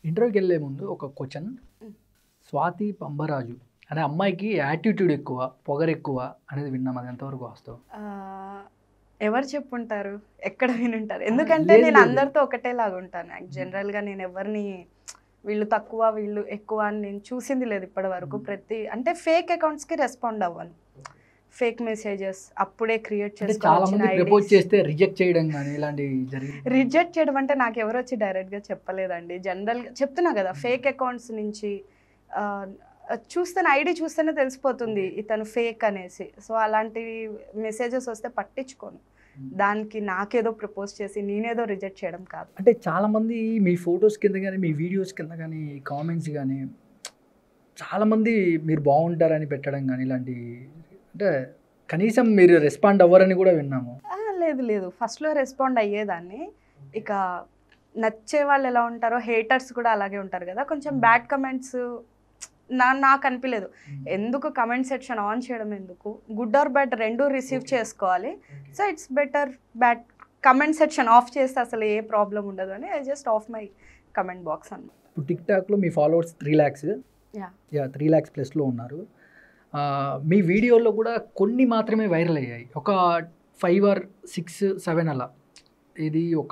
ఇంటర్వ్యూకి వెళ్ళే ముందు ఒక క్వశ్చన్ Mm. స్వాతి పంబరాజు అనే అమ్మాయికి యాటిట్యూడ్ ఎక్కువ పొగరు ఎక్కువ అనేది విన్నాం అది ఎంతవరకు వాస్తవం ఆ, ఎవరు చెప్పుంటారు ఎక్కడ వినుంటారు ఎందుకంటే లేదు, నేను లేదు. అందరితో ఒకటేలాగా ఉంటాను జనరల్గా నేను ఎవరిని వీళ్ళు తక్కువ వీళ్ళు ఎక్కువ అని నేను చూసింది లేదు ఇప్పటి వరకు ప్రతి అంటే ఫేక్ అకౌంట్స్కి రెస్పాండ్ అవ్వను ఫేక్ మెసేజెస్ అప్పుడే క్రియేట్ అంటే చాలా మంది ప్రపోజ్ చేసుకొని చేస్తే రిజెక్ట్ చేయడం కానీ ఇలాంటివి జరిగింది రిజెక్ట్ చేయడం అంటే నాకు ఎవరు వచ్చి డైరెక్ట్గా చెప్పలేదండి జనరల్గా చెప్తున్నా కదా ఫేక్ అకౌంట్స్ నుంచి ఆ, చూస్తేనే ఐడి చూస్తేనే తెలిసిపోతుంది ఇతను ఫేక్ అనేసి సో అలాంటి మెసేజెస్ వస్తే పట్టించుకోను దానికి నాకేదో ప్రపోజ్ చేసి నేనేదో రిజెక్ట్ చేయడం కాదు అంటే చాలా మంది మీ ఫొటోస్ కింద కానీ మీ వీడియోస్ కింద కానీ కామెంట్స్ కానీ చాలా మంది మీరు బాగుంటారని పెట్టడం కానీ ఇలాంటి అంటే కనీసం మీరు రెస్పాండ్ అవ్వరని కూడా విన్నాము ఆ, లేదు లేదు ఫస్ట్లో రెస్పాండ్ అయ్యేదాన్ని ఇక నచ్చే వాళ్ళు ఎలా ఉంటారో హేటర్స్ కూడా అలాగే ఉంటారు కదా కొంచెం బ్యాడ్ కమెంట్స్ నా నాకు అనిపించలేదు ఎందుకు కమెంట్ సెక్షన్ ఆన్ చేయడం ఎందుకు గుడ్ ఆర్ బ్యాడ్ రెండు రిసీవ్ చేసుకోవాలి so it's better bad comment section off చేస్తే అసలు ఏ ప్రాబ్లం ఉండదు అని I just off my comment box అన్నమాట ఇప్పుడు టిక్ టాక్లో మీ followers three lakhs Yeah. Yeah three lakhs ప్లస్లో ఉన్నారు ఆ, మీ వీడియోలో కూడా కొన్ని మాత్రమే వైరల్ అయ్యాయి ఒక ఫైవ్ ఆర్ సిక్స్ సెవెన్ అలా ఇది ఒక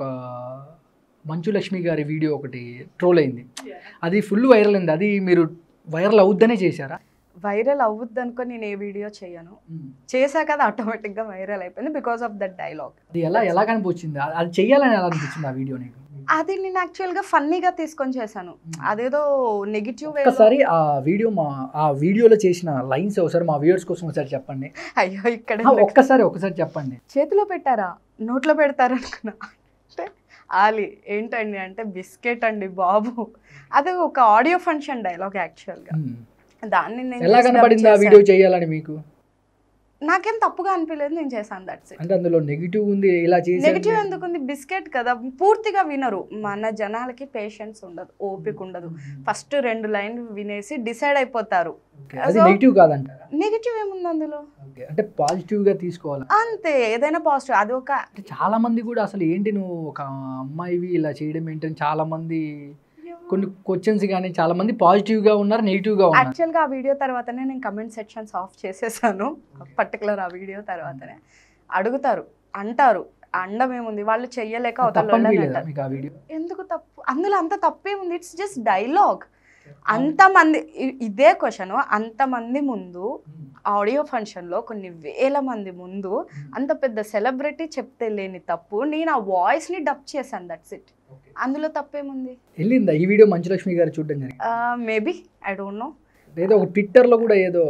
మంచు లక్ష్మి గారి వీడియో ఒకటి ట్రోల్ అయింది అది ఫుల్ వైరల్ అయింది అది మీరు వైరల్ అవుద్దనే చేశారా వైరల్ అవ్వద్దు అనుకో నేను ఏ వీడియో చేయను చేశాక అది ఆటోమేటిక్గా వైరల్ అయిపోయింది బికాస్ ఆఫ్ దట్ డైలాగ్ అది ఎలా ఎలా కనిపించింది అది- అది చెయ్యాలని ఎలా అనిపించింది ఆ వీడియో నీకు అది నేను యాక్చువల్గా ఫన్నీగా తీసుకొని చేశాను అదేదో నెగిటివ్ ఒక్కసారి ఆ వీడియో మా ఆ వీడియోలో చేసిన లైన్స్ ఒకసారి మా వ్యూవర్స్ కోసం ఒకసారి చెప్పండి అయ్యో ఇక్కడ ఆ, ఒక్కసారి ఒక్కసారి చెప్పండి చేతిలో పెట్టారా నోట్లో పెడతారా అనుకున్నా అంటే ఆలి ఏంటండి అంటే బిస్కెట్ అండి బాబు అది ఒక ఆడియో ఫంక్షన్ డైలాగ్ యాక్చువల్గా మ్మ్. దాన్ని నేను ఎలా just కనపడింది ఆ dub వీడియో చేశాను. చేయాలని మీకు నాకేం తప్పుగా అనిపించలేదు నేను చేశాను దట్స్ ఇట్ అంటే అందులో నెగిటివ్ ఉంది ఇలా చేసి నెగిటివ్ ఎందుకుంది బిస్కెట్ కదా పూర్తిగా వినరు మన జనాలకి పేషెన్స్ ఉండదు ఓపిక ఉండదు ఫస్ట్ రెండు లైన్లు వినేసి డిసైడ్ అయిపోతారు అది So- నెగిటివ్ కాదంట నెగిటివ్ ఏముంది అందులో Okay. అంటే పాజిటివ్ గా తీసుకోవాలి అంతే ఏదైనా పాజిటివ్ అది ఒక అంటే చాలా మంది కూడా అసలు ఏంటి నువ్వు ఒక అమ్మాయివి ఇలా చేయడం ఏంటని చాలా మంది కొన్ని క్వశ్చన్స్ కానీ చాలా మంది పాజిటివ్ గా ఉన్నారు నెగిటివ్ గా ఉన్నారు యాక్చువల్గా ఆ వీడియో తర్వాతనే నేను కమెంట్ సెక్షన్స్ ఆఫ్ చేసేసాను పర్టికులర్ ఆ వీడియో తర్వాతనే అడుగుతారు అంటారు అండం ఏముంది వాళ్ళు చెయ్యలేక అవతల వాళ్ళని తప్పనిపించలేదా అంటారు. మీకు ఆ వీడియో ఎందుకు తప్పు అందులో అంత తప్పేముంది ఇట్స్ జస్ట్ డైలాగ్ అంతమంది ఇ- ఇదే క్వశ్చన్ అంతమంది ముందు ఆడియో ఫంక్షన్లో కొన్ని వేల మంది ముందు అంత పెద్ద సెలబ్రిటీ చెప్తే లేని తప్పు నేను ఆ వాయిస్ని డబ్ చేశాను దట్స్ ఇట్ అందులో తప్పేముంది వెళ్ళిందా ఈ వీడియో మంచులక్ష్మి గారు చూడడం జరిగింది మేబీ ఐ డోంట్ నో ఏదో ఒక ట్విట్టర్ లో కూడా ఏదో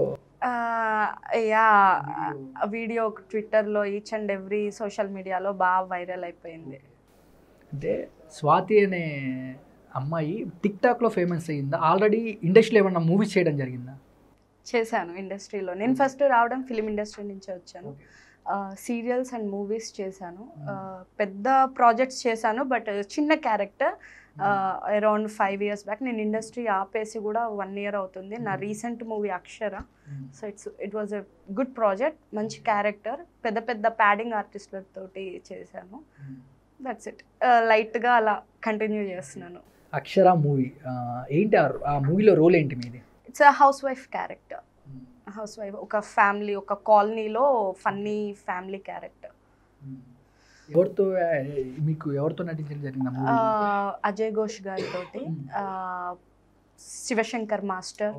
యా వీడియో ట్విట్టర్లో ఈచ్ అండ్ ఎవ్రీ సోషల్ మీడియాలో బాగా వైరల్ అయిపోయింది అంటే స్వాతి అనే అమ్మాయి టిక్ టాక్ లో ఫేమస్ అయ్యిందా ఆల్రెడీ ఇండస్ట్రీలో ఏమన్నా మూవీస్ చేయడం జరిగిందా చేశాను ఇండస్ట్రీలో నేను ఫస్ట్ రావడం ఫిలిం ఇండస్ట్రీ నుంచే వచ్చాను సీరియల్స్ అండ్ మూవీస్ చేశాను ఆ, పెద్ద ప్రాజెక్ట్స్ చేశాను బట్ చిన్న character around five years back నేను ఇండస్ట్రీ ఆపేసి కూడా వన్ ఇయర్ అవుతుంది నా recent movie Akshara so it's it was a good project మంచి క్యారెక్టర్ పెద్ద పెద్ద ప్యాడింగ్ ఆర్టిస్టులతోటి చేశాను దట్స్ ఇట్ లైట్గా అలా కంటిన్యూ చేస్తున్నాను అక్షర మూవీ ఏంటి ఆ- ఆ మూవీలో రోల్ ఏంటి మీది it's a housewife character housewife ఒక ఫ్యామిలీ ఒక కాలనీలో ఫన్నీ ఫ్యామిలీ క్యారెక్టర్ ఎవరితో ఆ, మీకు ఎవరితో నటించడం జరిగింది ఆ మూవీ అజయ్ ఘోష్ గారితో శివశంకర్ మాస్టర్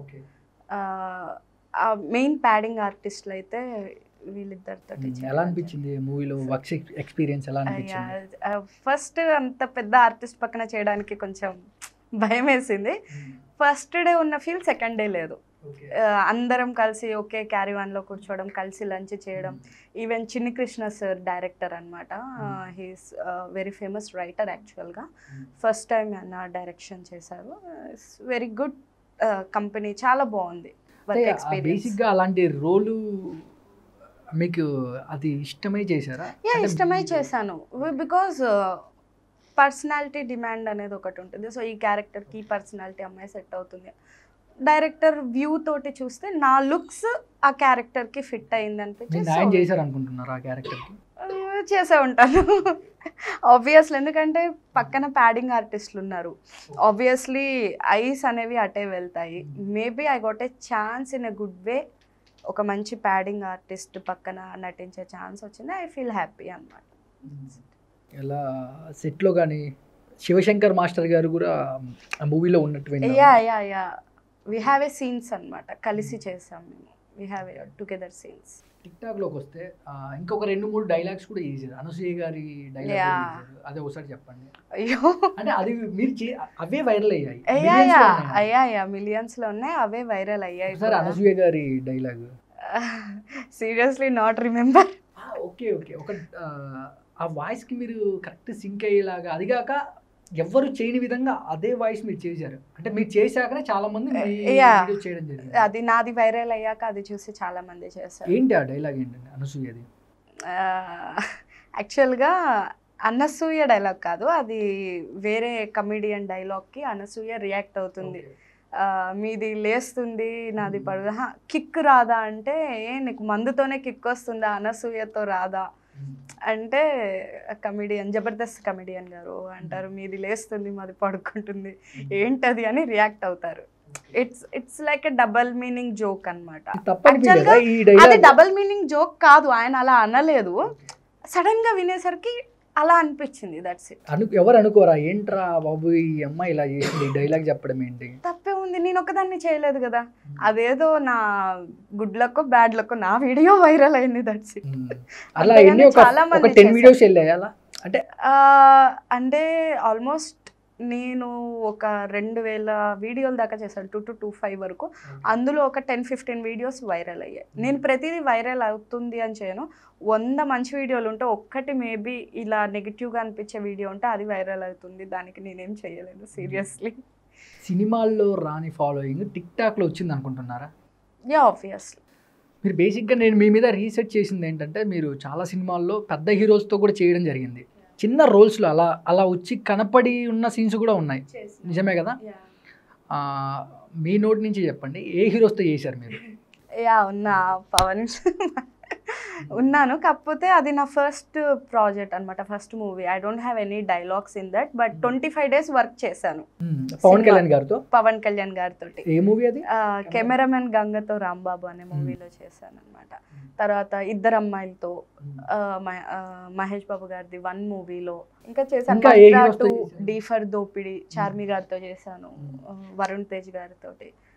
మెయిన్ ప్యాడింగ్ ఆర్టిస్టులు అయితే వీళ్ళిద్దరితో ఎలా అనిపించింది మూవీలో వర్క్ ఎక్స్పీరియన్స్ ఎలా అనిపించింది ఫస్ట్ అంత పెద్ద ఆర్టిస్ట్ పక్కన చేయడానికి కొంచెం భయం వేసింది ఫస్ట్ డే ఉన్న ఫీల్ సెకండ్ డే లేదు ఆ, అందరం కలిసి ఒకే క్యారీ లో కూర్చోవడం కలిసి లంచ్ చేయడం even Chinni Krishna sir director అనమాట హీస్ వెరీ ఫేమస్ రైటర్ యాక్చువల్గా ఫస్ట్ టైం నా డైరెక్షన్ చేశారు వెరీ గుడ్ కంపెనీ చాలా బాగుంది వర్క్ ఎక్స్పీరియన్స్ బేసిక్గా అలాంటి రోలు మీకు అది ఇష్టమై చేశారా యా అంటే ఇష్టమై మీ- చేశాను బికాజ్ పర్సనాలిటీ డిమాండ్ అనేది ఒకటి ఉంటుంది సో ఈ క్యారెక్టర్కి ఈ పర్సనాలిటీ అమ్మాయి సెట్ అవుతుంది డైరెక్టర్ వ్యూ తోటి చూస్తే నా లుక్స్ ఆ క్యారెక్టర్కి ఫిట్ అయింది మీరు న్యాయం అనిపించి చేశారు అనుకుంటున్నారు ఆ క్యారెక్టర్కి చేసే ఉంటాను ఆబ్వియస్లీ ఎందుకంటే పక్కన ప్యాడింగ్ ఆర్టిస్టులు ఉన్నారు ఆబ్వియస్లీ ఐస్ అనేవి అటే వెళ్తాయి maybe I got a chance in a good way ఒక మంచి ప్యాడింగ్ ఆర్టిస్ట్ పక్కన నటించే ఛాన్స్ వచ్చింది ఐ ఫీల్ హ్యాపీ అనమాట ఎలా సెట్లో కానీ శివశంకర్ మాస్టర్ గారు కూడా ఆ మూవీలో ఉన్నట్టు విన్నాను. Yeah yeah yeah we have a scenes అనమాట కలిసి చేసాం మేము we have a together scenes TikTok లోకి వస్తే ఆ, ఇంకొక రెండు మూడు డైలాగ్స్ కూడా చేశారు అనసూయ గారి డైలాగ్ Yeah. అదే ఒకసారి చెప్పండి అయ్యో అంటే అది మీరు చే- అవే వైరల్ అయ్యాయి అయ్యా Millions యా లో ఉన్నాయి. అయ్యా యా మిలియన్స్ లో ఉన్నాయి అవే వైరల్ అయ్యాయి ఒకసారి అనసూయ గారి dialogue seriously not remember okay okay ఒక ఆ, ఆ వాయిస్ కి మీరు కరెక్ట్ సింక్ అయ్యేలాగా అది కాక ఎవ్వరు చేయని విధంగా అదే వాయిస్ మీరు చేశారు అంటే మీరు చేశాకనే చాలా మంది మీ Yeah. వీడియో చేయడం జరిగింది అది నాది వైరల్ అయ్యాక అది చూసి చాలా మంది చేశారు ఏంటి ఆ డైలాగ్ ఏంటండి అనసూయది యాక్చువల్గా అనసూయ డైలాగ్ కాదు అది వేరే కమిడియన్ డైలాగ్కి అనసూయ రియాక్ట్ అవుతుంది ఆ, మీది లేస్తుంది నాది పడు కిక్ రాదా అంటే ఏ నీకు మందుతోనే కిక్ వస్తుందా అనసూయతో రాదా అంటే కమిడియన్ జబర్దస్త్ కమిడియన్ గారు అంటారు మీది లేస్తుంది మాది పడుకుంటుంది ఏంటది అని రియాక్ట్ అవుతారు it's it's like a double meaning joke అనమాట తప్పనిపించలేదా Actually ఈ అది డైలాగ్ డబల్ మీనింగ్ జోక్ కాదు ఆయన అలా అనలేదు సడన్ గా వినేసరికి అలా అనిపించింది దట్స్ ఇట్ అను ఎవరు అనుకోరా ఏంట్రా బాబు ఈ అమ్మాయి ఇలా చేసింది డైలాగ్ చెప్పడం ఏంటి తప్పే ఉంది నేను ఒకదాన్ని చేయలేదు కదా అదేదో నా గుడ్ లక్ బ్యాడ్ లక్ నా వీడియో వైరల్ అయింది దట్స్ ఇట్ ఉమ్. అలా అంతేగాని ఎన్ని ఒక చాలా మంది ఒక టెన్ చేశారు. వీడియోస్ వెళ్ళాయి అలా అంటే అంటే ఆల్మోస్ట్ నేను ఒక రెండు వేల వీడియోల దాకా చేశాను టూ టు టూ ఫైవ్ వరకు అందులో ఒక టెన్ ఫిఫ్టీన్ వీడియోస్ వైరల్ అయ్యాయి నేను ప్రతిదీ వైరల్ అవుతుంది అని చేయను వంద మంచి వీడియోలు ఉంటే ఒక్కటి మేబీ ఇలా నెగిటివ్గా అనిపించే వీడియో ఉంటే అది వైరల్ అవుతుంది దానికి నేనేం చేయలేను సీరియస్లీ సినిమాల్లో రాని ఫాలోయింగ్ టిక్ టాక్ లో వచ్చింది అనుకుంటున్నారా యా ఆబ్వియస్లీ మీరు బేసిక్గా నేను మీ మీద రీసెర్చ్ చేసింది ఏంటంటే మీరు చాలా సినిమాల్లో పెద్ద హీరోస్తో కూడా చేయడం జరిగింది చిన్న రోల్స్లో అలా అలా వచ్చి కనపడి ఉన్న సీన్స్ కూడా ఉన్నాయి నిజమే కదా ఆ, మీ నోటి నుంచి చెప్పండి ఏ హీరోస్తో చేశారు మీరు యా ఉన్నా పవన్ ఉన్నాను కాకపోతే అది నా ఫస్ట్ ప్రాజెక్ట్ అనమాట first movie I don't have any dialogues in that but twenty five days work చేశాను ఉమ్, పవన్ సినిమా. కళ్యాణ్ గారితో పవన్ కళ్యాణ్ గారితో ఏ మూవీ అది కెమెరామెన్ గంగతో రాంబాబు అనే మూవీలో చేశాను అనమాట తర్వాత ఇద్దరు అమ్మాయిలతో ఆ, మ- ఆ, మహేష్ బాబు గారిది వన్ మూవీలో ఇంకా చేశాను ఇంకా ఏ మంత్రా heroes తో టూ చేశారు? డీ ఫర్ దోపిడి చార్మి గారితో చేశాను ఆ, వరుణ్ తేజ్ గారితో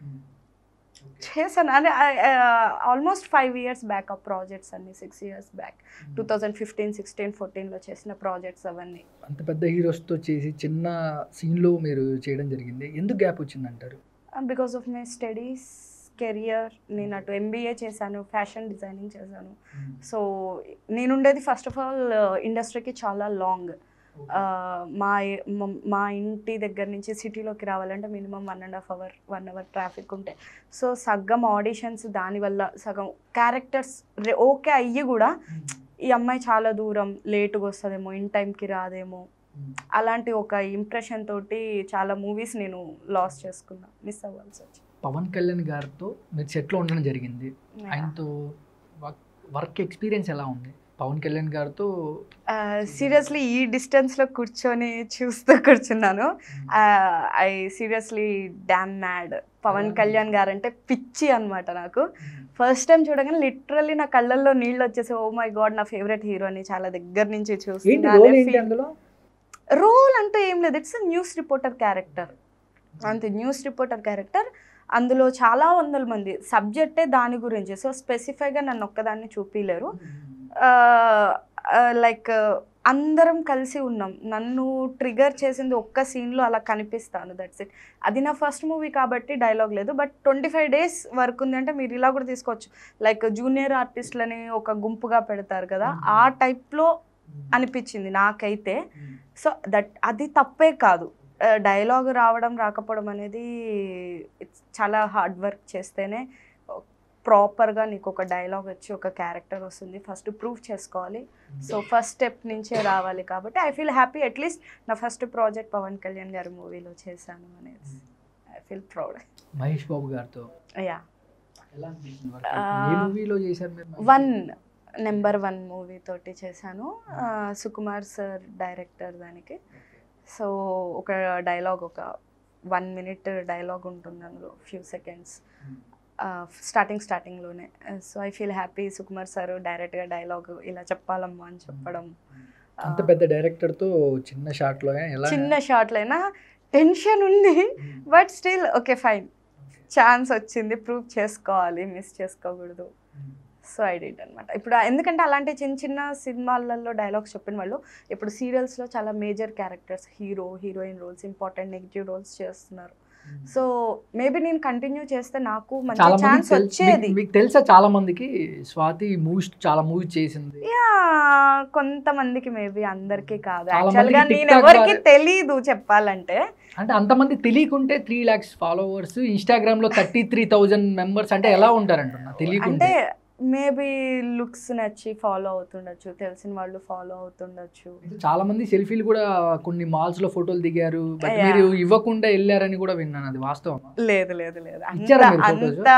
చేశాను అంటే ఆల్మోస్ట్ ఫైవ్ ఇయర్స్ బ్యాక్ ఆ ప్రాజెక్ట్స్ అన్ని six years back two thousand fifteen sixteen ఫోర్టీన్లో చేసిన ప్రాజెక్ట్స్ అవన్నీ అంత పెద్ద హీరోస్తో చేసి చిన్న సీన్లో మీరు చేయడం జరిగింది ఎందుకు గ్యాప్ వచ్చిందంటారు because of my studies career నేను అటు ఎంబీఏ చేశాను ఫ్యాషన్ డిజైనింగ్ చేశాను సో నేనుండేది ఫస్ట్ ఆఫ్ ఆల్ ఇండస్ట్రీకి చాలా లాంగ్ మా మ- మా ఇంటి దగ్గర నుంచి సిటీలోకి రావాలంటే minimum one and half hour one hour traffic ఉంటే సో సగం ఆడిషన్స్ దానివల్ల సగం క్యారెక్టర్స్ ఓకే అయ్యి కూడా ఈ అమ్మాయి చాలా దూరం లేటుగా వస్తుందేమో ఇన్ టైంకి రాదేమో అలాంటి ఒక ఇంప్రెషన్ తోటి చాలా మూవీస్ నేను లాస్ చేసుకున్నా మిస్ అవ్వాల్సి వచ్చింది పవన్ కళ్యాణ్ గారితో మీరు సెట్లో ఉండడం జరిగింది ఆయనతో వర్క్ ఎక్స్పీరియన్స్ ఎలా ఉంది పవన్ కళ్యాణ్ గారితో సీరియస్లీ ఈ డిస్టెన్స్లో కూర్చొని చూస్తూ కూర్చున్నాను I seriously damn mad Pawan Kalyan గారు అంటే పిచ్చి అనమాట నాకు ఫస్ట్ టైం చూడగానే లిటరల్లీ నా కళ్ళల్లో నీళ్ళు వచ్చేసి ఓ మై గాడ్ నా ఫేవరెట్ హీరోని చాలా దగ్గర నుంచి ఏంటి రోల్ ఏంటి చూస్తున్నా అందులో రోల్ అంటూ ఏం లేదు ఇట్స్ న్యూస్ రిపోర్టర్ క్యారెక్టర్ అంతే న్యూస్ రిపోర్టర్ క్యారెక్టర్ అందులో చాలా వందల మంది సబ్జెక్టే దాని గురించి సో స్పెసిఫైగా నన్ను ఒక్కదాన్ని చూపించలేరు లైక్ అందరం కలిసి ఉన్నాం నన్ను ట్రిగర్ చేసింది ఒక్క సీన్లో అలా కనిపిస్తాను దట్స్ ఇట్ అది నా ఫస్ట్ మూవీ కాబట్టి డైలాగ్ లేదు but twenty five days work ఉంది అంటే మీరు ఇలా కూడా తీసుకోవచ్చు లైక్ జూనియర్ ఆర్టిస్టులని ఒక గుంపుగా పెడతారు కదా ఆ టైప్లో అనిపించింది నాకైతే సో దట్ అది తప్పే కాదు డైలాగ్ రావడం రాకపోవడం అనేది it's చాలా హార్డ్ వర్క్ చేస్తేనే ప్రాపర్గా నీకు ఒక డైలాగ్ వచ్చి ఒక క్యారెక్టర్ వస్తుంది ఫస్ట్ ప్రూవ్ చేసుకోవాలి సో ఫస్ట్ స్టెప్ నుంచే రావాలి కాబట్టి ఐ ఫీల్ హ్యాపీ అట్లీస్ట్ నా ఫస్ట్ ప్రాజెక్ట్ పవన్ కళ్యాణ్ గారి మూవీలో చేశాను అనేది I feel proud Mahesh Babu గారితో యా ఎలా అనిపించింది work? ఆ, ఏ మూవీలో చేశారు మీరు వన్ నెంబర్ వన్ మూవీ తోటి చేశాను ఆ, సుకుమార్ సార్ డైరెక్టర్ దానికి సో ఒక డైలాగ్ ఒక వన్ మినిట్ డైలాగ్ ఉంటుంది అందులో ఫ్యూ సెకండ్స్ స్టార్టింగ్ స్టార్టింగ్లోనే so I feel happy Sukumar sir డైరెక్ట్గా డైలాగ్ ఇలా చెప్పాలమ్మా అని చెప్పడం ఆ, అంత పెద్ద డైరెక్టర్ తో చిన్న షాట్ లో ఎలా చిన్న షార్ట్లైనా టెన్షన్ ఉంది but still okay fine chance వచ్చింది ప్రూవ్ చేసుకోవాలి మిస్ చేసుకోకూడదు సో ఐ డిడ్ అనమాట ఇప్పుడు ఎందుకంటే అలాంటి చిన్న చిన్న సినిమాలలో డైలాగ్స్ చెప్పిన వాళ్ళు ఇప్పుడు సీరియల్స్లో చాలా major characters hero heroine roles important negative roles చేస్తున్నారు సో మేబీ నేను కంటిన్యూ చేస్తే నాకు మంచి చాలా మంది ఛాన్స్ వచ్చేది మీకు తెలుసా చాలా మందికి స్వాతి మూవీస్ చాలా మూవీస్ చేసింది యా కొంతమందికి మేబీ అందరికీ కాదు చాలా యాక్చువల్గా మందికి నేను TikTok ఎవరికి ద్వారా- తెలీదు చెప్పాలంటే అంటే అంతమంది తెలియకుంటే త్రీ లాక్స్ ఫాలోవర్స్ ఇన్స్టాగ్రామ్ లో థర్టీ త్రీ థౌజండ్ మెంబర్స్ అంటే ఎలా ఉంటారంటున్నా తెలియకుంటే అంటే మేబీ లుక్స్ నచ్చి ఫాలో అవుతుండొచ్చు తెలిసిన వాళ్ళు ఫాలో అవుతుండొచ్చు చాలా మంది సెల్ఫీలు కూడా కొన్ని మాల్స్ లో ఫోటోలు దిగారు బట్ Yeah. మీరు ఇవ్వకుండా వెళ్ళారని కూడా విన్నాను అది వాస్తవం లేదు లేదు లేదు అంత ఇచ్చారా మీరు photos? అంత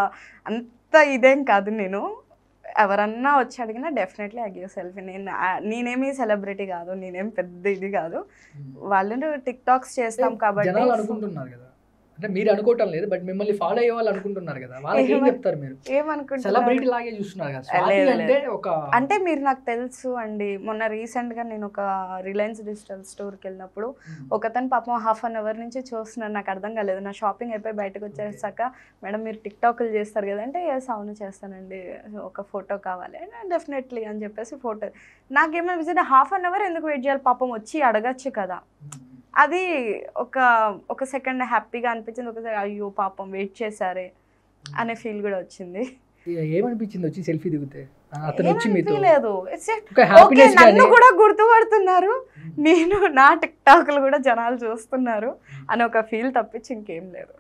అంత ఇదేం కాదు నేను ఎవరన్నా వచ్చి అడిగినా డెఫినెట్లీ ఐ గివ్ సెల్ఫీ నేను ఆ- నేనేమి సెలబ్రిటీ కాదు నేనేం పెద్ద ఇది కాదు వాళ్ళు టిక్ టాక్స్ చేస్తాం కాబట్టి జనాలు అనుకుంటున్నారు కదా అంటే మీరు అనుకోవటం లేదు బట్ మిమ్మల్ని ఫాలో అయ్యే వాళ్ళు అనుకుంటున్నారు కదా వాళ్ళకి ఏం ఏమని- చెప్తారు మీరు ఏమనుకుంటున్నారు సెలబ్రిటీ లాగే చూస్తున్నారు కదా స్వాతి లేదు, అంటే ఒక అంటే మీరు నాకు తెలుసు అండి మొన్న recent గా నేను ఒక రిలయన్స్ డిజిటల్ స్టోర్కి వెళ్ళినప్పుడు ఒకతను పాపం హాఫ్ అన్ అవర్ నుంచి చూస్తున్నాను నాకు అర్థం కాలేదు నా షాపింగ్ అయిపోయి బయటకు వచ్చేసాక మేడం మీరు టిక్ టాక్లు చేస్తారు కదంటే ఎస్ అవును చేస్తానండి ఒక ఫోటో కావాలి డెఫినెట్లీ అని చెప్పేసి ఫోటో నాకేమనిపించింది హాఫ్ అన్ అవర్ ఎందుకు వెయిట్ చేయాలి పాపం వచ్చి అడగచ్చు కదా అది ఒక ఒక సెకండ్ హ్యాపీగా అనిపించింది ఒకసారి అయ్యో పాపం వెయిట్ చేశారే అనే ఫీల్ కూడా వచ్చింది ఏమనిపించింది వచ్చి సెల్ఫీ దిగితే అతను వచ్చి మీతో లేదు It's just ఒక ఓకే హ్యాపీనెస్ నన్ను కూడా గుర్తుపడుతున్నారు నేను నా టిక్ టాక్లు కూడా జనాలు చూస్తున్నారు అని ఒక ఫీల్ తప్పించి ఇంకేం లేదు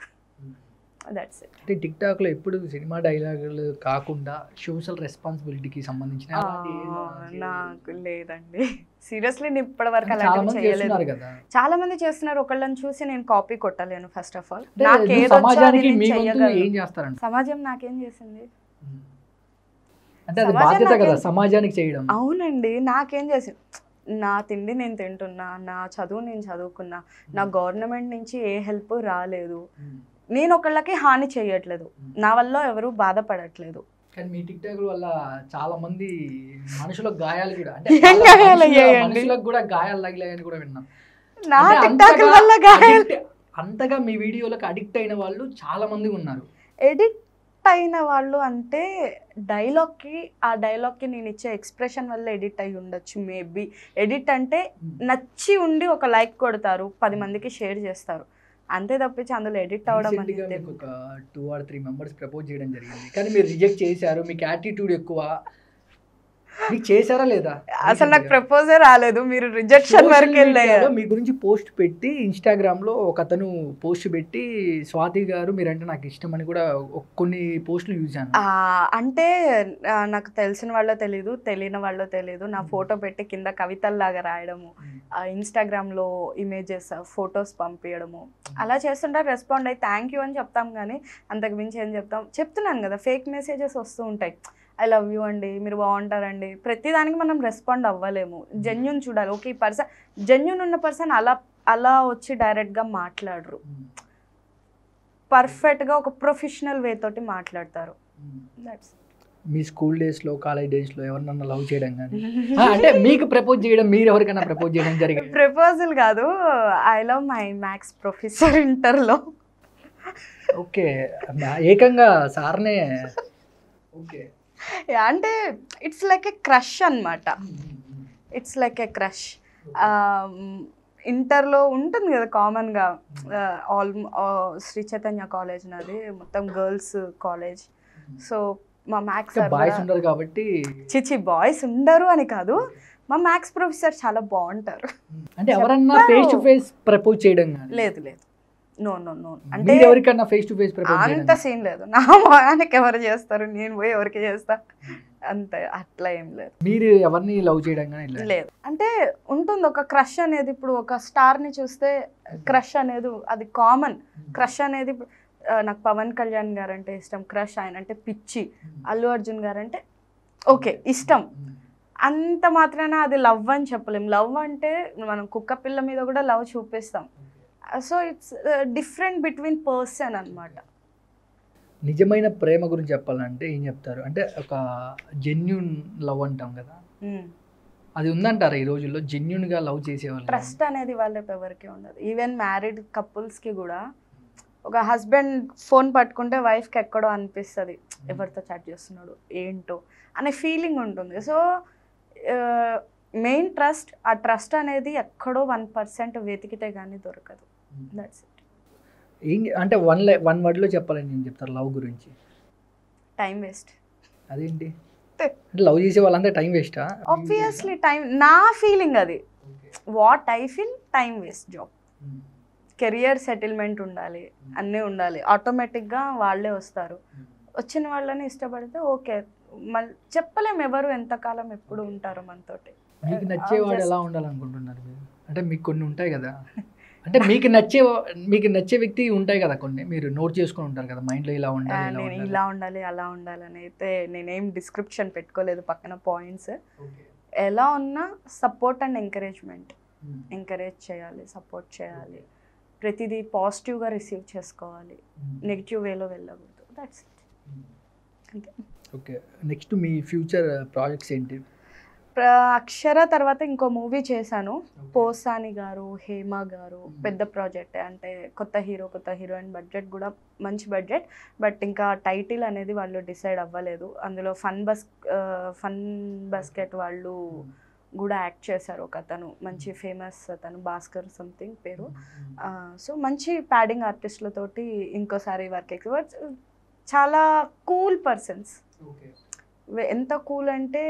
దట్స్ ఇట్ అంటే టిక్ టాక్ లో ఎప్పుడు సినిమా డైలాగులు కాకుండా సోషల్ రెస్పాన్సిబిలిటీకి సంబంధించిన అలాంటి ఏదో చేయలేదు. నాకు లేదండి సీరియస్లీ నేను ఇప్పటి వరకు అంటే చాలా అలాంటివి మంది చేయలేదు చేస్తున్నారు కదా చాలా మంది చేస్తున్నారు ఒకళ్ళని చూసి నేను కాపీ కొట్టలేను ఫస్ట్ ఆఫ్ ఆల్ అంటే నాకు నువ్వు ఏదొచ్చో అది సమాజానికి నేను మీ వంతు చెయ్యగలను. ఏం చేస్తారంట సమాజం నాకేం చేసింది అంటే అది సమాజం బాధ్యత కదా నాకేం- సమాజానికి చేయడం అవునండి నాకేం చేసి నా తిండి నేను తింటున్నా నా చదువు నేను చదువుకున్నా నా గవర్నమెంట్ నుంచి ఏ హెల్ప్ రాలేదు నేను ఒకళ్ళకి హాని చేయట్లేదు నా వల్ల ఎవరు బాధపడట్లేదు కానీ మీ టిక్ టాక్ వల్ల చాలా మంది మనుషులకు గాయాలు కూడా అంటే ఏం చాలా గాయాలు మనుషుల- అయ్యాయండి? మనుషులకు కూడా గాయాలు తగిలాయని కూడా విన్నాం నా అంటే టిక్ టాక్ అంతగా వల్ల గాయాలు addict- అంతగా మీ వీడియోలకు అడిక్ట్ అయిన వాళ్ళు చాలా మంది ఉన్నారు ఎడిట్ అయిన వాళ్ళు అంటే డైలాగ్కి ఆ డైలాగ్కి నేను ఇచ్చే ఎక్స్ప్రెషన్ వల్ల ఎడిట్ అయి ఉండొచ్చు మేబీ ఎడిట్ అంటే నచ్చి ఉండి ఒక లైక్ కొడతారు పది మందికి షేర్ చేస్తారు అంతే తప్పించి అందులో ఎడిట్ అవడం Recent గా అనేది మీకు ఒక two or three members propose చేయడం జరిగింది కానీ మీరు రిజెక్ట్ చేశారు మీకు యాటిట్యూడ్ ఎక్కువ మీకు చేశారా లేదా అసలు నాకు Recent గా? ప్రపోజే రాలేదు మీరు రిజెక్షన్ Social వరకు వెళ్ళారు mediaలో మీ గురించి పోస్ట్ పెట్టి ఇన్స్టాగ్రామ్ లో ఒక అతను పోస్ట్ పెట్టి స్వాతి గారు మీరంటే నాకు ఇష్టం అని కూడా ఒక కొన్ని పోస్టులు చూసాను ఆ, అంటే ఆ, నాకు తెలిసిన వాళ్ళో తెలీదు తెలియని వాళ్ళో తెలీదు నా ఫోటో పెట్టి కింద కవితల్లాగా రాయడము ఆ, ఇన్స్టాగ్రామ్లో ఇమేజెస్ ఫొటోస్ పంపించడము అలా చేస్తుంటే రెస్పాండ్ అయ్యి థ్యాంక్ యూ అని చెప్తాం కానీ అంతకు మించి ఏం చెప్తాం చెప్తున్నాను కదా ఫేక్ మెసేజెస్ వస్తూ ఉంటాయి ఐ లవ్ యూ అండి మీరు బాగుంటారండి ప్రతిదానికి మనం రెస్పాండ్ అవ్వలేము జెన్యున్ చూడాలి ఓకే ఈ పర్సన్ జెన్యున్ ఉన్న పర్సన్ అలా అలా వచ్చి డైరెక్ట్గా మాట్లాడరు పర్ఫెక్ట్గా ఒక ప్రొఫెషనల్ వే తోటి మాట్లాడతారు దట్స్ మీ స్కూల్ డేస్ లో కాలేజ్ డేస్ లో ఎవరినన్నా లవ్ చేయడం కానీ అంటే మీకు ప్రపోజ్ చేయడం మీరు ఎవరికైనా ప్రపోజ్ చేయడం జరిగింది ప్రపోజల్ కాదు I love my maths professor ఇంటర్లో ఓకే ఏకంగా సార్నే ఓకే అంటే ఇట్స్ లైక్ ఏ క్రష్ అన్నమాట ఇట్స్ లైక్ ఏ క్రష్ ఇంటర్లో ఉంటుంది కదా కామన్గా ఆల్ శ్రీ చైతన్య కాలేజ్ నాది మొత్తం గర్ల్స్ కాలేజ్ సో మా మ్యాథ్స్ బాయ్స్ ఉండరు కాబట్టి చిచి బాయ్స్ ఉండరు అని కాదు మా మ్యాథ్స్ ప్రొఫెసర్ చాలా బాగుంటారు అంటే ఎవరన్నా చెప్పారు. ఫేస్ టు ఫేస్ ప్రపోజ్ చేయడం కానీ లేదు లేదు నో నో నో అంటే మీరు ఎవరికన్నా ఫేస్ టు ఫేస్ ప్రపోజ్ అంత చేయడం సీన్ లేదు నా మొహానికి ఎవరు చేస్తారు నేను పోయి ఎవరికి చేస్తా అంత అట్లా ఏం లేదు మీరు ఎవరిని లవ్ చేయడం కానీ ఇలా లేదు అంటే ఉంటుంది ఒక క్రష్ అనేది ఇప్పుడు ఒక స్టార్ ని చూస్తే క్రష్ అనేది అది కామన్ క్రష్ అనేది ఇప్పుడు, ఆ, నాకు పవన్ కళ్యాణ్ గారు అంటే ఇష్టం క్రష్ ఆయన అంటే పిచ్చి అల్లు అర్జున్ గారు అంటే ఓకే ఇష్టం అంత మాత్రాన అది లవ్ అని చెప్పలేం లవ్ అంటే మనం కుక్క పిల్ల మీద కూడా లవ్ చూపిస్తాం so it's different between person అన్నమాట నిజమైన ప్రేమ గురించి చెప్పాలంటే ఏం చెప్తారు అంటే ఒక జెన్యున్ లవ్ అంటాం కదా అది ఉందంటారా ఈ రోజుల్లో జెన్యున్ గా లవ్ చేసేవాళ్ళు ట్రస్ట్ అనేది వాళ్ళకి ఎవరికి ఉండదు ఈవెన్ మ్యారీడ్ కపుల్స్కి కూడా ఒక హస్బెండ్ ఫోన్ పట్టుకుంటే వైఫ్కి ఎక్కడో అనిపిస్తుంది ఎవరితో చాట్ చేస్తున్నాడు ఏంటో అనే ఫీలింగ్ ఉంటుంది సో మెయిన్ ట్రస్ట్ ఆ ట్రస్ట్ అనేది ఎక్కడో వన్ పర్సెంట్ వెతికితే కానీ దొరకదు దట్స్ ఇట్ ఏం అంటే వన్ లై వన్ వర్డ్ లో చెప్పాలని నేను చెప్తారు లవ్ గురించి టైం వేస్ట్ అదేంటి అంటే లవ్ చేసే వాళ్ళంతా టైం వేస్టా ఆబ్వియస్లీ టైం నా ఫీలింగ్ అది what I feel time waste job career settlement ఉండాలి అన్నీ ఉండాలి ఆటోమేటిక్గా వాళ్ళే వస్తారు వచ్చిన వాళ్ళని ఇష్టపడితే ఓకే మళ్ళీ చెప్పలేం ఎవరు ఎంతకాలం ఎప్పుడు ఉంటారు మనతోటి మీకు నచ్చేవాడు ఎలా ఉండాలనుకుంటున్నారు మీరు అంటే మీకు కొన్ని ఉంటాయి కదా అంటే మీకు నచ్చే మీకు నచ్చే వ్యక్తి ఉంటాయి కదా కొన్ని మీరు నోట్ చేసుకొని ఉంటారు కదా మైండ్లో ఇలా ఆ, ఉండాలి ఇలా నేను ఉండాలి ఇలా ఉండాలి అలా ఉండాలి అని అయితే నేనేం డిస్క్రిప్షన్ పెట్టుకోలేదు పక్కన పాయింట్స్ ఎలా ఉన్నా support and encouragement um. Encourage చేయాలి సపోర్ట్ చేయాలి ప్రతిదీ పాజిటివ్గా రిసీవ్ చేసుకోవాలి ఉమ్. నెగిటివ్ వేలో వెళ్ళకూడదు దట్స్ అంతే ఓకే నెక్స్ట్ మీ ఫ్యూచర్ ప్రాజెక్ట్స్ ఏంటి ప్ర- అక్షర తర్వాత ఇంకో మూవీ చేశాను పోసాని గారు హేమ గారు Hmm. పెద్ద ప్రాజెక్ట్ అంటే కొత్త హీరో కొత్త హీరోయిన్ బడ్జెట్ కూడా మంచి బడ్జెట్ బట్ ఇంకా టైటిల్ అనేది వాళ్ళు డిసైడ్ అవ్వలేదు అందులో ఫన్ బస్ ఫన్ బాస్కెట్ వాళ్ళు కూడా యాక్ట్ చేశారు ఒక అతను మంచి ఫేమస్ అతను భాస్కర్ సంథింగ్ పేరు సో మంచి ప్యాడింగ్ ఆర్టిస్టులతోటి ఇంకోసారి వర్క్ ఎక్స్పర్ట్స్ చాలా కూల్ పర్సన్స్ ఎంత కూల్ అంటే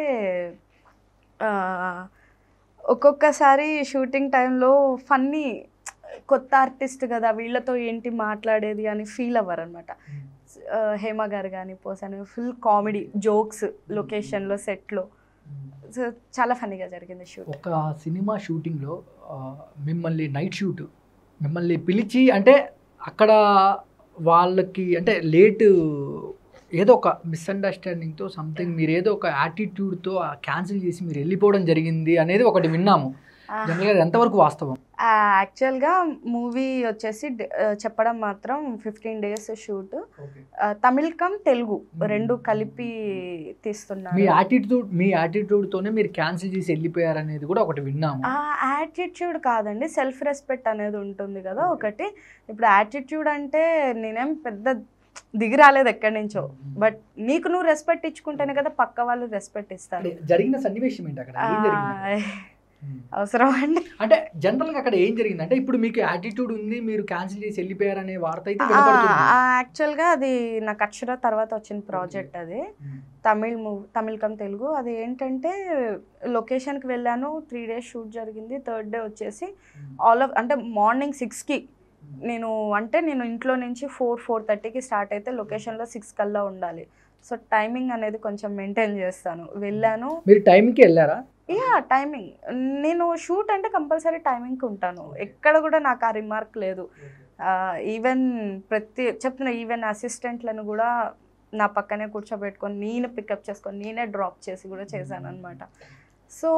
ఆ, ఒక్కొక్కసారి షూటింగ్ టైంలో ఫన్నీ కొత్త ఆర్టిస్ట్ కదా వీళ్ళతో ఏంటి మాట్లాడేది అని ఫీల్ అవ్వరు అనమాట హేమ గారు కానీ పోసాను ఫుల్ కామెడీ జోక్స్ లొకేషన్లో సెట్లో సో చాలా ఫన్నీగా జరిగింది షూట్ ఒక సినిమా షూటింగ్లో ఆ, మిమ్మల్ని నైట్ షూట్ మిమ్మల్ని పిలిచి అంటే అక్కడ వాళ్ళకి అంటే లేట్ ఏదో ఒక మిస్అండర్స్టాండింగ్తో సంథింగ్ మీరు ఏదో ఒక యాటిట్యూడ్తో క్యాన్సిల్ చేసి మీరు వెళ్ళిపోవడం జరిగింది అనేది ఒకటి విన్నాము జనరల్గా అది ఎంతవరకు వాస్తవం యాక్చువల్గా మూవీ వచ్చేసి డ- ఆ, చెప్పడం మాత్రం fifteen days shoot Tamil cum Telugu రెండు కలిపి మీ తీస్తున్నారు యాటిట్యూడ్ మీ యాటిట్యూడ్తోనే మీరు క్యాన్సిల్ చేసి వెళ్ళిపోయారు అనేది కూడా ఒకటి విన్నాము ఆ యాటిట్యూడ్ కాదండి సెల్ఫ్ రెస్పెక్ట్ అనేది ఉంటుంది కదా ఒకటి ఇప్పుడు యాటిట్యూడ్ అంటే నేనేం పెద్ద దిగి రాలేదు ఎక్కడి నుంచో బట్ నీకు నువ్వు రెస్పెక్ట్ ఇచ్చుకుంటేనే కదా పక్క వాళ్ళు రెస్పెక్ట్ ఇస్తారు అంటే జరిగిన సన్నివేశం ఏంటి అక్కడ ఏం జరిగింది ఆ, అవసరం అండి అంటే జనరల్ గా అక్కడ ఏం జరిగింది అంటే ఇప్పుడు మీకు యాటిట్యూడ్ ఉంది మీరు క్యాన్సిల్ చేసి వెళ్ళిపోయారు అనే వార్త అయితే వినపడుతుంది యాక్చువల్గా అది నాకు అక్షర తర్వాత వచ్చిన ప్రాజెక్ట్ అది తమిళ్ మూవీ తమిళ్ కమ్ తెలుగు అది ఏంటంటే లొకేషన్కి వెళ్ళాను త్రీ డేస్ షూట్ జరిగింది థర్డ్ డే వచ్చేసి ఆల్ ఆఫ్ అంటే మార్నింగ్ సిక్స్కి నేను అంటే నేను ఇంట్లో నుంచి ఫోర్ ఫోర్ థర్టీకి స్టార్ట్ అయితే లొకేషన్లో సిక్స్ కల్లా ఉండాలి సో టైమింగ్ అనేది కొంచెం మెయింటైన్ చేస్తాను వెళ్ళాను మీరు టైంకి వెళ్ళారా యా టైమింగ్ నేను షూట్ అంటే కంపల్సరీ టైమింగ్కి ఉంటాను ఎక్కడ కూడా నాకు ఆ రిమార్క్ లేదు ఈవెన్ ప్రతి చెప్తున్నా ఈవెన్ అసిస్టెంట్లను కూడా నా పక్కనే కూర్చోబెట్టుకొని నేను పికప్ చేసుకొని నేనే డ్రాప్ చేసి కూడా చేశాను అనమాట సో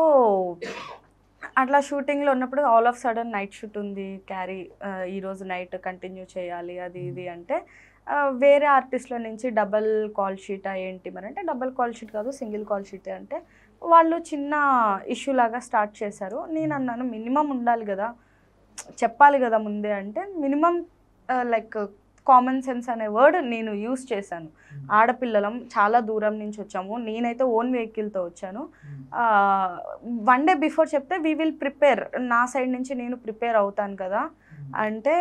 అట్లా షూటింగ్లో ఉన్నప్పుడు all of sudden night shoot ఉంది క్యారీ ఈరోజు నైట్ కంటిన్యూ చేయాలి అది ఇది అంటే ఆ, వేరే ఆర్టిస్ట్ల నుంచి డబల్ కాల్ షీటా ఏంటి మరి అంటే డబల్ కాల్ షీట్ కాదు సింగిల్ కాల్ షీట్ అంటే వాళ్ళు చిన్న ఇష్యూ లాగా స్టార్ట్ చేశారు నేను అన్నాను మినిమం ఉండాలి కదా చెప్పాలి కదా ముందే అంటే మినిమం లైక్ కామన్ సెన్స్ అనే వర్డ్ నేను యూస్ చేశాను ఆడపిల్లలం చాలా దూరం నుంచి వచ్చాము నేనైతే ఓన్ వెహికల్తో వచ్చాను వన్ డే బిఫోర్ చెప్తే వీ విల్ ప్రిపేర్ నా సైడ్ నుంచి నేను ప్రిపేర్ అవుతాను కదా అంటే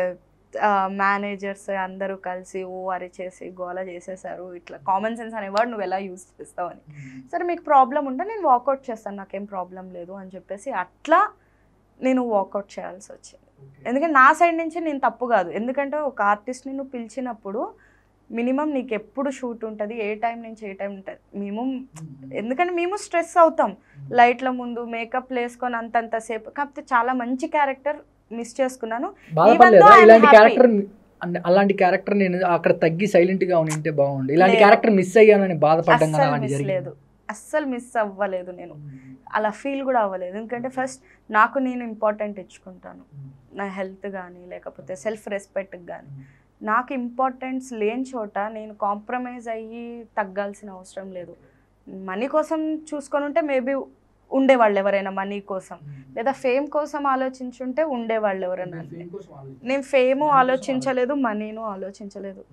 మేనేజర్స్ అందరూ కలిసి ఓ అరి చేసి గోల చేసేసారు ఇట్లా కామన్ సెన్స్ అనే వర్డ్ నువ్వు ఎలా యూస్ చేస్తావని సరే మీకు ప్రాబ్లం ఉంటే నేను వాకౌట్ చేస్తాను నాకేం ప్రాబ్లం లేదు అని చెప్పేసి అట్లా నేను వాకౌట్ చేయాల్సి వచ్చింది ఎందుకంటే నా సైడ్ నుంచి నేను తప్పు కాదు ఎందుకంటే ఒక ఆర్టిస్ట్ని నువ్వు పిలిచినప్పుడు మినిమం నీకు ఎప్పుడు షూట్ ఉంటుంది ఏ టైం నుంచి ఏ టైం ఉంటుంది మేము ఎందుకంటే మేము స్ట్రెస్ అవుతాం లైట్ల ముందు మేకప్ వేసుకొని అంతంత సేపు కాకపోతే చాలా మంచి క్యారెక్టర్ మిస్ చేసుకున్నాను బాధపడలేదా though I'm ఇలాంటి happy. క్యారెక్టర్ అలాంటి క్యారెక్టర్ నేను అక్కడ తగ్గి సైలెంట్ గా ఉంటే బాగుండు ఇలాంటి లేదు. క్యారెక్టర్ మిస్ అయ్యానని బాధపడ్డం కానీ అస్సలు అలాంటి మిస్ జరిగింది లేదు అస్సలు మిస్ అవ్వలేదు నేను అలా ఫీల్ కూడా అవ్వలేదు ఎందుకంటే ఫస్ట్ నాకు నేను ఇంపార్టెంట్ ఇచ్చుకుంటాను నా హెల్త్ కానీ లేకపోతే సెల్ఫ్ రెస్పెక్ట్ కానీ నాకు ఇంపార్టెన్స్ లేని చోట నేను కాంప్రమైజ్ అయ్యి తగ్గాల్సిన అవసరం లేదు మనీ కోసం చూసుకొని ఉంటే మేబీ ఉండేవాళ్ళు ఎవరైనా మనీ కోసం లేదా ఫేమ్ కోసం ఆలోచించుంటే ఉండేవాళ్ళు ఎవరైనా నేను ఫేమ్ ఆలోచించలేదు మనీను ఆలోచించలేదు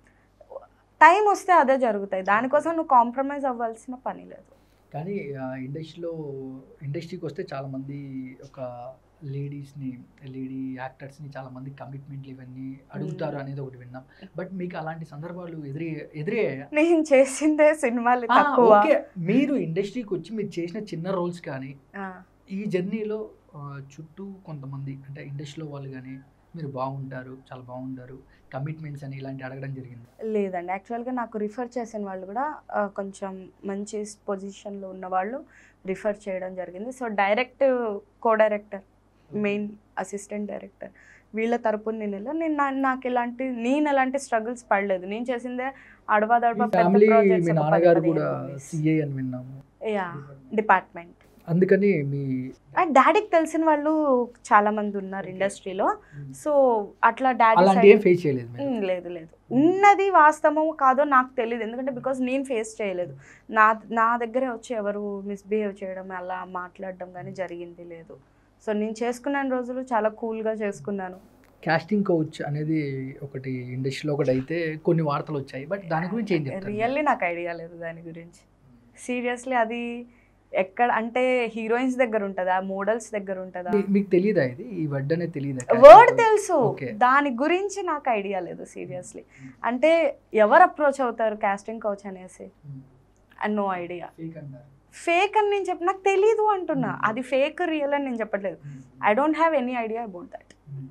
టైం వస్తే అదే జరుగుతాయి దానికోసం నువ్వు కాంప్రమైజ్ అవ్వాల్సిన పని లేదు కానీ ఇండస్ట్రీలో ఇండస్ట్రీకి వస్తే చాలామంది ఒక లేడీస్ని లేడీ యాక్టర్స్ని చాలామంది కమిట్మెంట్లు ఇవన్నీ అడుగుతారు అనేది ఒకటి విన్నాం బట్ మీకు అలాంటి సందర్భాలు ఎదురే ఎదురయ్యాయా నేను చేసిందే సినిమాలు ఆ, తక్కువ ఓకే మీరు ఇండస్ట్రీకి వచ్చి మీరు చేసిన చిన్న రోల్స్ కానీ ఆ, ఈ జర్నీలో ఆ, చుట్టూ కొంతమంది అంటే ఇండస్ట్రీలో వాళ్ళు కానీ మీరు బాగుంటారు చాలా బాగుంటారు కమిట్మెంట్స్ అని ఇలాంటి అడగడం జరిగింది లేదండి యాక్చువల్గా నాకు రిఫర్ చేసిన వాళ్ళు కూడా ఆ, కొంచెం మంచి పొజిషన్లో ఉన్న వాళ్ళు రిఫర్ చేయడం జరిగింది so direct co director main assistant director వీళ్ళ తరపున నేను వెళ్ళా నేను నా- నాకు ఇలాంటి నేను ఎలాంటి స్ట్రగుల్స్ పడలేదు నేను చేసిందే అడవా మీ దడవా పెద్ద ఫ్యామిలీ projects మీ ఒక పది నాన్నగారు పదిహేను కూడా movies. సిఏ అని విన్నాము యా డిపార్ట్మెంట్ అందుకని మీ అండ్ డాడీకి తెలిసిన వాళ్ళు చాలా మంది ఉన్నారు ఇండస్ట్రీలో సో అట్లా అలాంటి డాడీ ఏం ఫేస్ చేయలేదు మీరు ఉమ్, లేదు లేదు ఉన్నది వాస్తవమో కాదో నాకు తెలియదు ఎందుకంటే బికాజ్ నేను ఫేస్ చేయలేదు నా నా దగ్గరే వచ్చి ఎవరు మిస్బిహేవ్ చేయడం అలా మాట్లాడడం కానీ జరిగింది లేదు సో నేను చేసుకున్న రోజులు చాలా కూల్గా చేసుకున్నాను కాస్టింగ్ కోచ్ అనేది ఒకటి ఇండస్ట్రీలో ఒకటి అయితే కొన్ని వార్తలు వచ్చాయి బట్ దాని గురించి ఏం చెప్తారు రియల్లీ నాకు ఐడియా లేదు దాని గురించి సీరియస్లీ అది ఎక్కడ అంటే హీరోయిన్స్ దగ్గర ఉంటుందా మోడల్స్ దగ్గర ఉంటుందా మీ- మీకు తెలియదా ఇది ఈ వర్డ్ అనేది తెలియదా వర్డ్ తెలుసు Okay. దాని గురించి నాకు ఐడియా లేదు సీరియస్లీ అంటే ఎవరు అప్రోచ్ అవుతారు కాస్టింగ్ కోచ్ అనేసి అండ్ నో ఐడియా ఫేక్ అని నేను చెప్పి నాకు తెలీదు అంటున్నా Hmm. అది ఫేక్ రియల్ అని నేను చెప్పట్లేదు I don't have any idea about that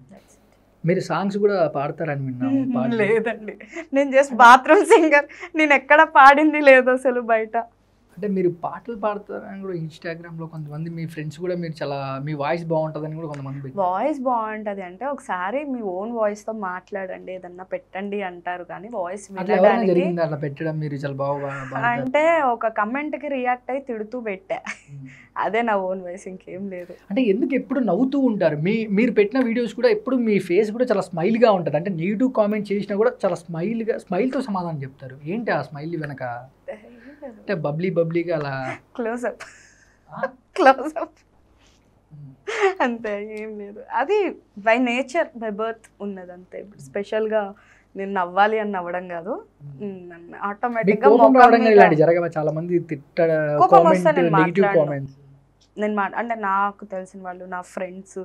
మీరు సాంగ్స్ కూడా పాడతారని విన్నాము పాటలు. లేదండి నేను జస్ట్ బాత్రూమ్ సింగర్ నేను ఎక్కడ పాడింది లేదు అసలు బయట అంటే మీరు పాటలు పాడతారని కూడా ఇన్స్టాగ్రామ్ లో కొంతమంది మీ ఫ్రెండ్స్ కూడా మీరు చాలా మీ వాయిస్ బాగుంటుందని కూడా కొంతమంది పెట్టారు. వాయిస్ బాగుంటది అంటే ఒకసారి మీ ఓన్ వాయిస్ తో మాట్లాడండి ఏదన్నా పెట్టండి అంటారు కానీ వాయిస్ అట్లా ఎవరైనా వినడానికి జరిగింది అట్లా పెట్టడం మీరు చాలా బాగా బా- పాడతారు. అంటే ఒక కమెంట్ కి రియాక్ట్ అయి తిడుతూ పెట్టా అదే నా ఓన్ వాయిస్ ఇంకేం లేదు అంటే ఎందుకు ఎప్పుడు నవ్వుతూ ఉంటారు మీ మీరు పెట్టిన వీడియోస్ కూడా ఎప్పుడు మీ ఫేస్ కూడా చాలా స్మైల్ గా ఉంటుంది అంటే నెగిటివ్ కామెంట్ చేసినా కూడా చాలా స్మైల్ గా స్మైల్ తో సమాధానం చెప్తారు ఏంటి ఆ స్మైల్ వెనక అంటే బబ్లీ బబ్లీగా అలా క్లోజ్ అప్ ఆ? క్లోజ్ అప్ అంతే ఏం లేదు అది బై నేచర్ బై బర్త్ ఉన్నది అంతే ఇప్పుడు స్పెషల్గా నేను నవ్వాలి అని నవ్వడం కాదు మీకు ఆటోమేటిక్గా కోపం రావడం కానీ ఇలాంటి జరగవా చాలా మంది తిట్ట కోపం వస్తే కామెంట్ నేను నెగిటివ్ మాట్లాడను. కామెంట్స్ నేను మా అంటే నాకు తెలిసిన వాళ్ళు నా ఫ్రెండ్స్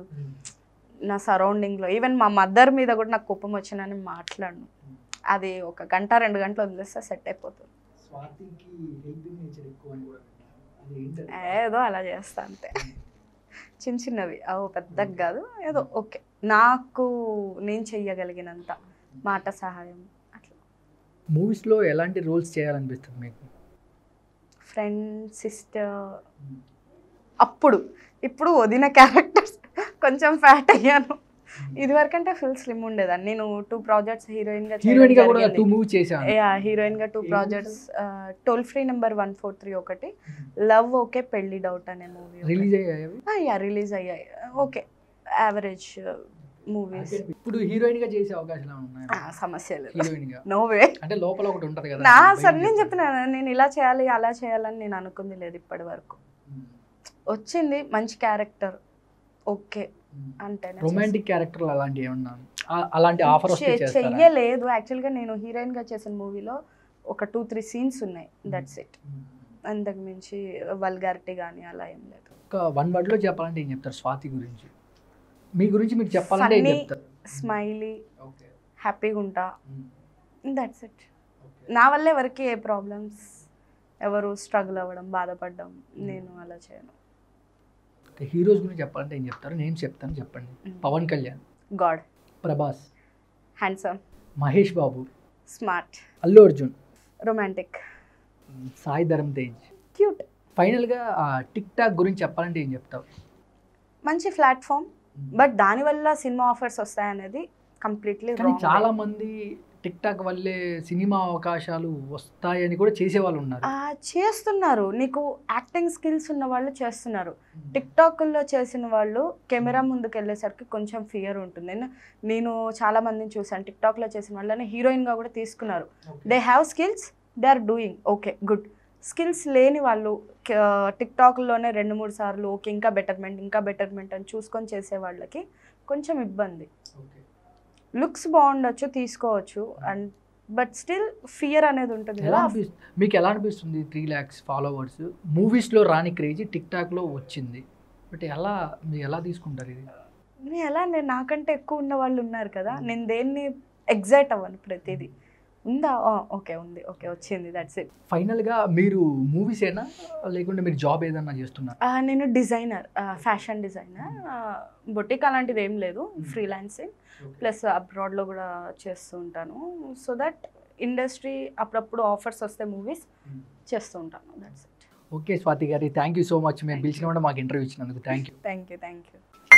నా సరౌండింగ్లో ఈవెన్ మా మదర్ మీద కూడా నాకు కోపం వచ్చినా నేను మాట్లాడను అది ఒక గంట రెండు గంటలు వదిలేస్తే సెట్ అయిపోతుంది స్వాతికి హెల్పింగ్ నేచర్ ఎక్కువ అని కూడా విన్నాను. అది ఏంటది? ఏదో అలా చేస్తా అంతే చిన్న చిన్నవి అవి పెద్దగా కాదు ఏదో ఓకే నాకు నేను చెయ్యగలిగినంత మాట సహాయం అట్లా మూవీస్ లో ఎలాంటి రోల్స్ చేయాలనిపిస్తుంది మీకు ఫ్రెండ్ సిస్టర్ అప్పుడు ఇప్పుడు వదిన క్యారెక్టర్స్ కొంచెం ఫ్యాట్ అయ్యాను ఇదివరకంటే ఫుల్ స్లిమ్ ఉండేదాన్ని నేను టూ ప్రాజెక్ట్స్ హీరోయిన్ గా హీరోయిన్ గా కూడా టూ మూవీ చేశాను యా హీరోయిన్ గా టూ ఏం projects toll free number one four three ఒకటి లవ్ ఓకే పెళ్లి డౌట్ అనే మూవీ రిలీజ్ అయ్యాయి యా రిలీజ్ అయ్యాయి ఓకే యావరేజ్ మూవీస్ ఇప్పుడు హీరోయిన్ గా చేసే అవకాశాలు ఉన్నాయి సమస్య లేదు హీరోయిన్ గా నో వే అంటే లోపల ఒకటి ఉంటది కదా నా బయటికి సరే నేను చెప్తారు. చెప్తున్నాను నేను ఇలా చేయాలి అలా చేయాలని నేను అనుకుంది లేదు ఇప్పటి వరకు ఉమ్. వచ్చింది మంచి క్యారెక్టర్ ఓకే ఉమ్. అంటేనే రొమాంటిక్ క్యారెక్టర్లు అలాంటివి ఏమన్నా ఆ- అలాంటి ఆఫర్ వస్తే చే- చేస్తారా చెయ్యలేదు యాక్చువల్గా నేను హీరోయిన్ గా చేసిన మూవీలో ఒక టూ త్రీ సీన్స్ ఉన్నాయి దట్స్ ఇట్ ఉమ్. అంతకు మించి వల్గారిటీ కానీ అలా ఏం లేదు ఒక వన్ వర్డ్ లో చెప్పాలంటే ఏం చెప్తారు స్వాతి గురించి మీ గురించి మీరు చెప్పాలంటే ఏం Funny. చెప్తారు స్మైలీ ఓకే హ్యాపీగా ఉంటా ఉమ్. దట్స్ ఇట్ నా వల్ల ఎవరికి ఏ ప్రాబ్లమ్స్ ఎవరు స్ట్రగుల్ అవ్వడం బాధపడడం నేను అలా చేయను ఓకే హీరోస్ గురించి చెప్పాలంటే ఏం చెప్తారు నేను చెప్తాను చెప్పండి Pawan Kalyan god Prabhas handsome Mahesh Babu smart Allu Arjun romantic Sai Dharam Tej cute ఫైనల్గా టిక్ టాక్ గురించి చెప్పాలంటే ఏం చెప్తావు మంచి ప్లాట్ఫామ్ బట్ దానివల్ల సినిమా ఆఫర్స్ వస్తాయనేది కంప్లీట్లీ కానీ చాలా మంది టిక్ టాక్ వల్లే సినిమా అవకాశాలు వస్తాయని కూడా చేసేవాళ్ళు ఉన్నారు ఆ, చేస్తున్నారు నీకు యాక్టింగ్ స్కిల్స్ ఉన్న వాళ్ళు చేస్తున్నారు టిక్ టాక్లో చేసిన వాళ్ళు కెమెరా ముందుకు వెళ్ళేసరికి కొంచెం ఫియర్ ఉంటుంది నేను నేను చాలా మందిని చూసాను టిక్ టాక్లో చేసిన వాళ్ళని హీరోయిన్గా కూడా తీసుకున్నారు they have skills they are doing okay good skills లేని వాళ్ళు టిక్ టాక్లోనే రెండు మూడు సార్లు ఓకే ఇంకా బెటర్మెంట్ ఇంకా బెటర్మెంట్ అని చూసుకొని చేసే వాళ్ళకి కొంచెం ఇబ్బంది లుక్స్ బాగుండొచ్చు తీసుకోవచ్చు అండ్ బట్ స్టిల్ ఫియర్ అనేది ఉంటుంది ఎలా కదా అనిపిస్తుంది మీకు ఎలా అనిపిస్తుంది త్రీ ల్యాక్స్ ఫాలోవర్స్ మూవీస్లో రాని క్రేజీ టిక్ టాక్లో వచ్చింది బట్ ఎలా మీరు ఎలా తీసుకుంటారు ఇది నేను ఎలా నేను నాకంటే ఎక్కువ ఉన్న వాళ్ళు ఉన్నారు కదా నేను దేన్ని ఎగ్జైట్ అవ్వను ప్రతిదీ ఉందా ఓకే ఉంది ఓకే వచ్చింది దట్స్ ఇట్ ఫైనల్గా మీరు మూవీస్ ఏనా లేకుంటే మీరు జాబ్ ఏదన్నా చేస్తున్నారు నేను డిజైనర్ ఫ్యాషన్ డిజైనర్ బొటిక్ అలాంటిది ఏం లేదు ఫ్రీలాన్సింగ్ ప్లస్ అబ్రాడ్లో కూడా చేస్తూ ఉంటాను సో దట్ ఇండస్ట్రీ అప్పుడప్పుడు ఆఫర్స్ వస్తే మూవీస్ చేస్తూ ఉంటాను దట్స్ ఇట్ ఓకే స్వాతి గారి థ్యాంక్ యూ సో మచ్ మీరు పిలిచిన కూడా మాకు ఇంటర్వ్యూ ఇచ్చినందుకు thank you thank you thank you